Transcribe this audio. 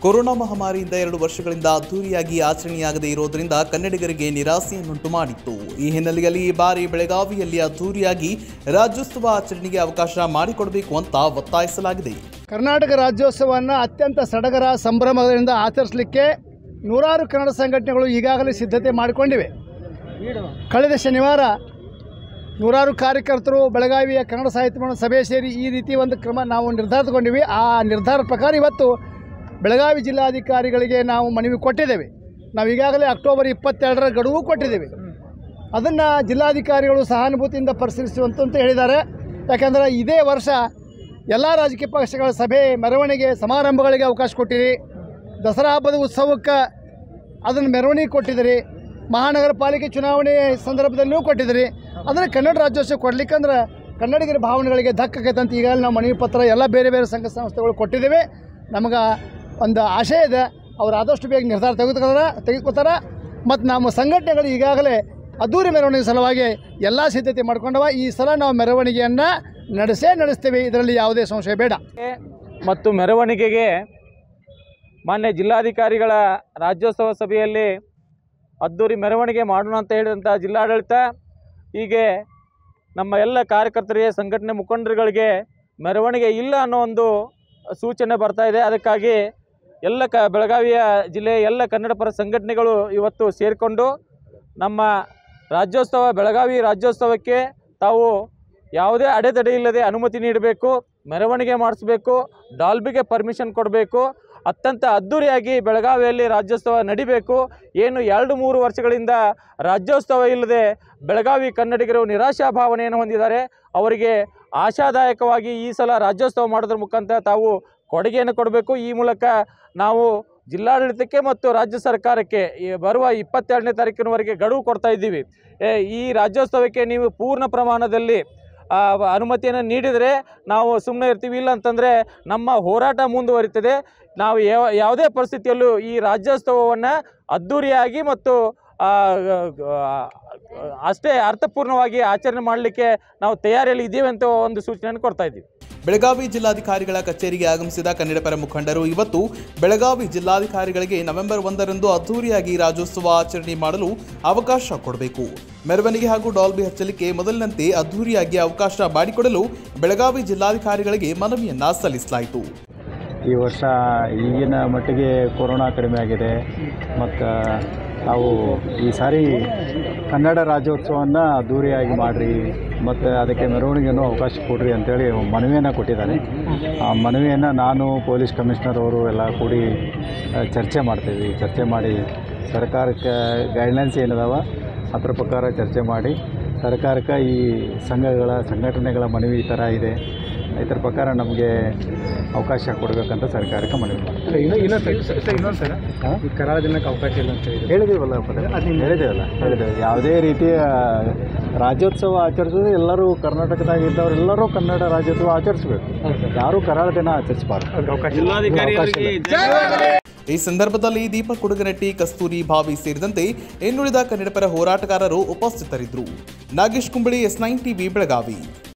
Corona ಮಹಾಮಾರಿಯಿಂದ ಎರಡು ವರ್ಷಗಳಿಂದ ಅದ್ದೂರಿಯಾಗಿ ಆಚರಣೆಯಾಗದೇ ಇರೋದರಿಂದ ಕನ್ನಡಿಗರಿಗೆ ನಿರಾಸೆಯನ್ನುಂಟು ಮಾಡಿತ್ತು ಈ ಹಿನ್ನೆಲೆಯಲ್ಲಿ ಈ ಬಾರಿ ಬೆಳಗಾವಿಯಲ್ಲಿ ಅದ್ದೂರಿಯಾಗಿ ರಾಜ್ಯೋತ್ಸವ ಆಚರಣೆಗೆ ಅವಕಾಶ ಮಾಡಿಕೊಡಬೇಕು ಅಂತ ಒತ್ತಾಯಿಸಲಾಗಿದೆ ಕರ್ನಾಟಕ ರಾಜ್ಯೋತ್ಸವವನ್ನು ಅತ್ಯಂತ ಸಡಗರ ಸಂಭ್ರಮದಿಂದ ಆಚರಿಸಲಿಕ್ಕೆ ನೂರಾರು ಕನ್ನಡ ಸಂಘಟನೆಗಳು ಈಗಾಗಲೇ ಸಿದ್ಧತೆ ಮಾಡಿಕೊಂಡಿವೆ ಕಳೆದ ಶನಿವಾರ ನೂರಾರು ಕಾರ್ಯಕರ್ತರು ಬೆಳಗಾವಿಯ ಕನ್ನಡ ಸಾಹಿತ್ಯ ಭವನ ಸಭೆ ಸೇರಿ ಈ ರೀತಿ ಒಂದು ಕ್ರಮ ನಾವು ನಿರ್ಧಾರ ತಗೊಂಡಿವಿ ಆ ನಿರ್ಧಾರ ಪ್ರಕಾರ ಇವತ್ತು ಬೆಳಗಾವಿ ಜಿಲ್ಲಾಧಿಕಾರಿಗಳಿಗೆ ನಾವು ಮನವಿ ಕೊಟ್ಟಿದ್ದೇವೆ ನಾವು ಈಗಾಗಲೇ ಅಕ್ಟೋಬರ್ ಇಪ್ಪತ್ತೆರಡರ ಗಡುವು ಕೊಟ್ಟಿದ್ದೇವೆ ಅದನ್ನು ಜಿಲ್ಲಾಧಿಕಾರಿಗಳು ಸಹಾನುಭೂತಿಯಿಂದ ಪರಿಶೀಲಿಸುವಂತ ಹೇಳಿದ್ದಾರೆ ಯಾಕಂದರೆ ಇದೇ ವರ್ಷ ಎಲ್ಲ ರಾಜಕೀಯ ಪಕ್ಷಗಳ ಸಭೆ ಮೆರವಣಿಗೆ ಸಮಾರಂಭಗಳಿಗೆ ಅವಕಾಶ ಕೊಟ್ಟಿರಿ ದಸರಾ ಹಬ್ಬದ ಉತ್ಸವಕ್ಕೆ ಅದನ್ನು ಮೆರವಣಿಗೆ ಕೊಟ್ಟಿದ್ದೀರಿ ಮಹಾನಗರ ಪಾಲಿಕೆ ಚುನಾವಣೆ ಸಂದರ್ಭದಲ್ಲೂ ಕೊಟ್ಟಿದ್ದೀರಿ ಅದನ್ನು ಕನ್ನಡ ರಾಜ್ಯೋತ್ಸವ ಕೊಡ್ಲಿಕ್ಕಂದ್ರೆ ಕನ್ನಡಿಗರ ಭಾವನೆಗಳಿಗೆ ಧಕ್ಕೈತೆ ಅಂತ ಈಗಾಗಲೇ ನಾವು ಮನವಿ ಪತ್ರ ಎಲ್ಲ ಬೇರೆ ಬೇರೆ ಸಂಘ ಸಂಸ್ಥೆಗಳು ಕೊಟ್ಟಿದ್ದೇವೆ ನಮಗೆ ಒಂದು ಆಶಯ ಇದೆ ಅವ್ರು ಆದಷ್ಟು ಬೇಗ ನಿರ್ಧಾರ ತೆಗೆದುಕೊತಾರ ತೆಗೆದುಕೊತಾರ ಮತ್ತು ನಮ್ಮ ಸಂಘಟನೆಗಳು ಈಗಾಗಲೇ ಅದ್ದೂರಿ ಮೆರವಣಿಗೆ ಸಲುವಾಗಿ ಎಲ್ಲ ಸಿದ್ಧತೆ ಮಾಡ್ಕೊಂಡವ ಈ ಸಲ ನಾವು ಮೆರವಣಿಗೆಯನ್ನು ನಡೆಸೇ ನಡೆಸ್ತೇವೆ ಇದರಲ್ಲಿ ಯಾವುದೇ ಸಂಶಯ ಬೇಡ ಮತ್ತು ಮೆರವಣಿಗೆಗೆ ಮಾನ್ಯ ಜಿಲ್ಲಾಧಿಕಾರಿಗಳ ರಾಜ್ಯೋತ್ಸವ ಸಭೆಯಲ್ಲಿ ಅದ್ದೂರಿ ಮೆರವಣಿಗೆ ಮಾಡೋಣ ಅಂತ ಹೇಳಿದಂಥ ಜಿಲ್ಲಾಡಳಿತ ಹೀಗೆ ನಮ್ಮ ಎಲ್ಲ ಕಾರ್ಯಕರ್ತರಿಗೆ ಸಂಘಟನೆ ಮುಖಂಡರುಗಳಿಗೆ ಮೆರವಣಿಗೆ ಇಲ್ಲ ಅನ್ನೋ ಒಂದು ಸೂಚನೆ ಬರ್ತಾ ಇದೆ ಅದಕ್ಕಾಗಿ ಎಲ್ಲ ಕ ಬೆಳಗಾವಿಯ ಜಿಲ್ಲೆಯ ಎಲ್ಲ ಕನ್ನಡ ಪರ ಸಂಘಟನೆಗಳು ಇವತ್ತು ಸೇರಿಕೊಂಡು ನಮ್ಮ ರಾಜ್ಯೋತ್ಸವ ಬೆಳಗಾವಿ ರಾಜ್ಯೋತ್ಸವಕ್ಕೆ ತಾವು ಯಾವುದೇ ಅಡೆತಡೆ ಇಲ್ಲದೆ ಅನುಮತಿ ನೀಡಬೇಕು ಮೆರವಣಿಗೆ ಮಾಡಿಸ್ಬೇಕು ಡಾಲ್ಬಿಗೆ ಪರ್ಮಿಷನ್ ಕೊಡಬೇಕು ಅತ್ಯಂತ ಅದ್ಧೂರಿಯಾಗಿ ಬೆಳಗಾವಿಯಲ್ಲಿ ರಾಜ್ಯೋತ್ಸವ ನಡಿಬೇಕು ಏನು ಎರಡು ಮೂರು ವರ್ಷಗಳಿಂದ ರಾಜ್ಯೋತ್ಸವ ಇಲ್ಲದೆ ಬೆಳಗಾವಿ ಕನ್ನಡಿಗರು ನಿರಾಶಾ ಭಾವನೆಯನ್ನು ಹೊಂದಿದ್ದಾರೆ ಅವರಿಗೆ ಆಶಾದಾಯಕವಾಗಿ ಈ ಸಲ ರಾಜ್ಯೋತ್ಸವ ಮಾಡೋದ್ರ ಮುಖಾಂತರ ತಾವು ಕೊಡುಗೆಯನ್ನು ಕೊಡಬೇಕು ಈ ಮೂಲಕ ನಾವು ಜಿಲ್ಲಾಡಳಿತಕ್ಕೆ ಮತ್ತು ರಾಜ್ಯ ಸರ್ಕಾರಕ್ಕೆ ಈ ಬರುವ ಇಪ್ಪತ್ತೆರಡನೇ ತಾರೀಕಿನವರೆಗೆ ಗಡುವು ಕೊಡ್ತಾ ಇದ್ದೀವಿ ಏ, ಈ ರಾಜ್ಯೋತ್ಸವಕ್ಕೆ ನೀವು ಪೂರ್ಣ ಪ್ರಮಾಣದಲ್ಲಿ ಆ, ಅನುಮತಿಯನ್ನು ನೀಡಿದರೆ ನಾವು ಸುಮ್ಮನೆ ಇರ್ತೀವಿ ಇಲ್ಲ ಅಂತಂದರೆ ನಮ್ಮ ಹೋರಾಟ ಮುಂದುವರಿತದೆ ನಾವು ಯಾವ ಯಾವುದೇ ಪರಿಸ್ಥಿತಿಯಲ್ಲೂ ಈ ರಾಜ್ಯೋತ್ಸವವನ್ನು ಅದ್ಧೂರಿಯಾಗಿ ಮತ್ತು ಆ, ಆ, ಅಷ್ಟೇ ಅರ್ಥಪೂರ್ಣವಾಗಿ ಆಚರಣೆ ಮಾಡಲಿಕ್ಕೆ ನಾವು ತಯಾರಿಯಲ್ಲಿ ಇದ್ದೀವಿ ಅಂತ ಒಂದು ಸೂಚನೆಯನ್ನು ಕೊಡ್ತಾ ಇದ್ದೀವಿ ಬೆಳಗಾವಿ ಜಿಲ್ಲಾಧಿಕಾರಿಗಳ ಕಚೇರಿಗೆ ಆಗಮಿಸಿದ ಕನ್ನಡ ಪರ ಮುಖಂಡರು ಇವತ್ತು ಬೆಳಗಾವಿ ಜಿಲ್ಲಾಧಿಕಾರಿಗಳಿಗೆ ನವೆಂಬರ್ ಒಂದರಂದು ಅದ್ದೂರಿಯಾಗಿ ರಾಜ್ಯೋತ್ಸವ ಆಚರಣೆ ಮಾಡಲು ಅವಕಾಶ ಕೊಡಬೇಕು ಮೆರವಣಿಗೆ ಹಾಗೂ ಡಾಲ್ಬಿ ಹಚ್ಚಲಿಕ್ಕೆ ಮೊದಲಿನಂತೆ ಅದ್ದೂರಿಯಾಗಿ ಅವಕಾಶ ಮಾಡಿಕೊಡಲು ಬೆಳಗಾವಿ ಜಿಲ್ಲಾಧಿಕಾರಿಗಳಿಗೆ ಮನವಿಯನ್ನ ಸಲ್ಲಿಸಲಾಯಿತು ಈ ವರ್ಷ ಈಗಿನ ಮಟ್ಟಿಗೆ ಕೊರೋನಾ ಕಡಿಮೆ ಆಗಿದೆ ಮತ್ತು ನಾವು ಈ ಸಾರಿ ಕನ್ನಡ ರಾಜ್ಯೋತ್ಸವವನ್ನು ಅದ್ದೂರಿಯಾಗಿ ಮಾಡಿರಿ ಮತ್ತು ಅದಕ್ಕೆ ಮೆರವಣಿಗೆನೂ ಅವಕಾಶ ಕೊಡ್ರಿ ಅಂತೇಳಿ ಮನವಿಯನ್ನು ಕೊಟ್ಟಿದ್ದಾರೆ ಆ ಮನವಿಯನ್ನು ನಾನು ಪೊಲೀಸ್ ಕಮಿಷನರ್ ಅವರು ಎಲ್ಲ ಕೂಡಿ ಆ, ಚರ್ಚೆ ಮಾಡ್ತೀವಿ ಚರ್ಚೆ ಮಾಡಿ ಸರ್ಕಾರಕ್ಕೆ ಗೈಡ್ಲೈನ್ಸ್ ಏನಿದಾವ ಅದ್ರ ಪ್ರಕಾರ ಚರ್ಚೆ ಮಾಡಿ ಸರ್ಕಾರಕ್ಕೆ ಈ ಸಂಘಗಳ ಸಂಘಟನೆಗಳ ಮನವಿ ಈ ಥರ ಇದೆ ಇದರ ಪ್ರಕಾರ ನಮಗೆ ಅವಕಾಶ ಕೊಡಬೇಕಂತ ಸರ್ಕಾರಕ್ಕೆ ಮನವಿ ಮಾಡ್ತೀವಿ ಇನ್ನೊಂದು ಸರ್ ಈ ಕರಾಳ ದಿನಕ್ಕೆ ಅವಕಾಶ ಇಲ್ಲ ಅಂತ ಹೇಳಿ ಹೇಳಿದೇವಲ್ಲ ಪದ ಹೇಳಿದೇವಲ್ಲ ಹೇಳಿದ್ದೇವೆ ಯಾವುದೇ ರೀತಿಯ ರಾಜ್ಯೋತ್ಸವ ಆಚರಿಸಿದ್ರೆ ಎಲ್ಲರೂ ಕರ್ನಾಟಕದಾಗ ಇದ್ದವ್ರು ಎಲ್ಲರೂ ಕನ್ನಡ ರಾಜ್ಯೋತ್ಸವ ಆಚರಿಸಬೇಕು ಯಾರೂ ಕರಾಳ ದಿನ ಆಚರಿಸಬಾರ್ದು ಅವಕಾಶ ಇಲ್ಲ. ಈ ಸಂದರ್ಭದಲ್ಲಿ ದೀಪಕ್ ಕುಡುಗನಟ್ಟಿ ಕಸ್ತೂರಿ ಭಾವಿ ಸೇರಿದಂತೆ ಇನ್ನುಳಿದ ಕನ್ನಡ ಪರ ಹೋರಾಟಗಾರರು ಉಪಸ್ಥಿತರಿದ್ದರು Nagesh Kumbali S nine TV Belagavi